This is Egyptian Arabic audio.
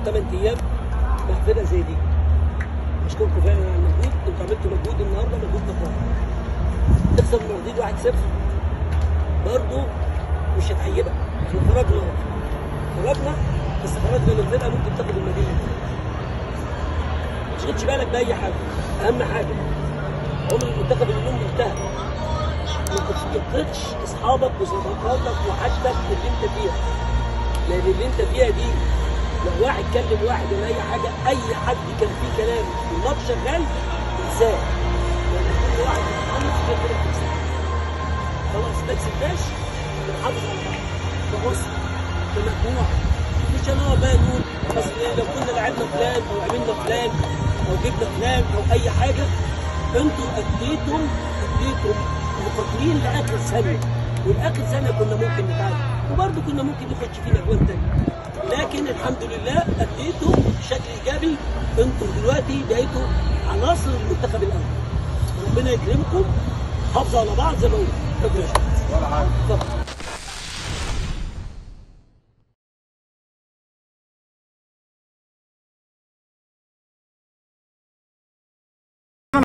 8 ايام مع فرقه زي دي اشكركم فعلا على المجهود انتوا عملتوا مجهود النهارده مجهود جبار تخسر من مرديد 1-0 برضه مش هتعيبك احنا خرجنا خرجنا بس خرجنا من فرقه ممكن تاخد المدينه ما تشغلش بالك باي حاجه اهم حاجه عمر المنتخب اليوم انتهى ما تفقدش اصحابك وصداقاتك وحاجتك اللي انت فيها لان اللي انت فيها دي لو واحد كلم واحد ولا اي حاجه اي حد كان فيه كلام والماتش شغال انساه لان كل واحد متحمس غير كده بتكسب خلاص ما كسبناش نحافظ على بعض كأسرة كمجموعة مش هنقعد بقى نقول اصل إيه لو كنا لعبنا فلان او عملنا فلان او جبنا فلان او اي حاجه انتوا اديتم اديتم مقاتلين لاخر ثانيه والاخر ثانيه كنا ممكن نتعادل وبرضه كنا ممكن نخش فينا اجوان تاني لكن الحمد لله اديتم بشكل ايجابي انتوا دلوقتي بقيتوا عناصر المنتخب الاول ربنا يكرمكم حافظوا على بعض زي ما قلت شكرا ولا حاجه اتفضل